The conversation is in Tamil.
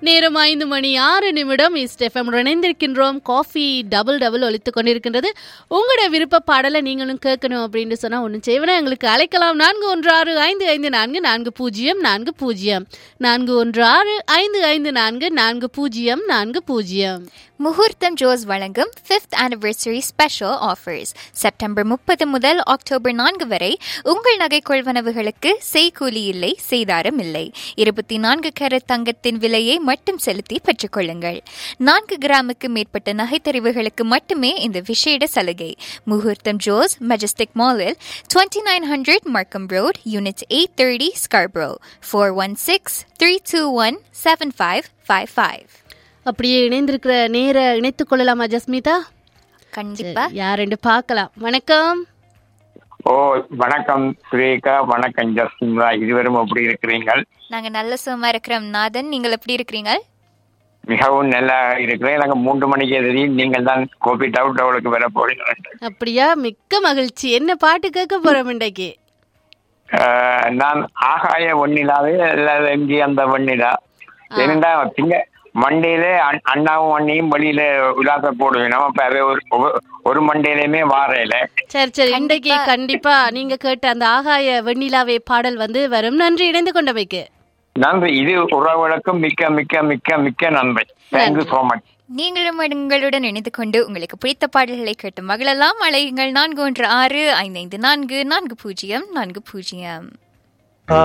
நேரம் ஐந்து மணி ஆறு நிமிடம் இஸ்டெஃபம் இணைந்திருக்கின்றோம் காஃபி டபுள் டபுள் ஒலித்து கொண்டிருக்கின்றது உங்களோட விருப்ப பாடலை நீங்களும் கேட்கணும் அப்படின்னு சொன்னால் ஒன்றும் செய்வனா எங்களுக்கு அழைக்கலாம் நான்கு ஒன்று ஆறு ஐந்து ஐந்து நான்கு நான்கு பூஜ்ஜியம் நான்கு பூஜ்ஜியம் நான்கு ஒன்று ஆறு ஐந்து ஐந்து நான்கு நான்கு பூஜ்ஜியம் நான்கு பூஜ்ஜியம் முகூர்த்தம் ஜோஸ் வழங்கும் fifth anniversary special offers September முப்பது முதல் அக்டோபர் நான்கு வரை உங்கள் நகை கொள்வனவுகளுக்கு செய்கூலி இல்லை செய்தாரம் இல்லை இருபத்தி நான்கு கேரட் தங்கத்தின் விலையை மட்டும் செலுத்தி பெற்றுக்கொள்ளுங்கள் நான்கு கிராமுக்கு மேற்பட்ட நகைத்தறிவுகளுக்கு மட்டுமே இந்த விசேட சலுகை முகூர்த்தம் ஜோஸ் மெஜஸ்டிக் மாலில் twenty nine hundred Markham road unit eight thirty Scarborough four one six three two one seven five five five அப்படியே இணைந்திருக்கிற நேர இணைத்துக் கொள்ளலாமா ஜஸ்மிதா கண்டிப்பா யார் என்று பார்க்கலாம் வணக்கம் ஓ வணக்கம் சுரேகா வணக்கம் ஜஸ்மிதா இருவரும் எப்படி இருக்கிறீங்கள் நாங்க நல்ல சுகமா இருக்கிறோம் நாதன் நீங்கள் எப்படி இருக்கிறீங்க மிகவும் நல்லா இருக்கிறேன் எனக்கு மூன்று மணிக்கே தெரியும் நீங்கள் தான் கோபி டவுட் டவுலுக்கு வர போறீங்க அப்படியா மிக்க மகிழ்ச்சி என்ன பாட்டு கேட்க போறோம் இன்றைக்கு ஆஹ், நான் ஆகாய வெண்ணிலாவே அல்லது எங்கே அந்த வெண்ணிலா ஏனென்றா திங்க மண்டேல அண்- அண்ணாவும் அண்ணியும் வெளியில விழாக்க போடுவேன் அப்ப அவை ஒரு ஒரு- ஒரு மண்டேலையுமே வாரையில சரி சரி இன்றைக்கு கண்டிப்பா நீங்க கேட்ட அந்த ஆகாய வெண்ணிலாவே பாடல் வந்து வரும் நன்றி இணைந்து கொண்டவைக்கு நன்றி இது உறவுகளுக்கும் மிக்க மிக்க மிக்க மிக்க நன்றி தேங்க்யூ சோ மச் நீங்களும் எங்களுடன் இணைந்து கொண்டு உங்களுக்கு பிடித்த பாடல்களை கேட்டு மகளெல்லாம் அழையுங்கள் நான்கு ஒன்று ஆறு ஐந்து ஐந்து நான்கு நான்கு பூஜ்ஜியம் நான்கு பூஜ்ஜியம்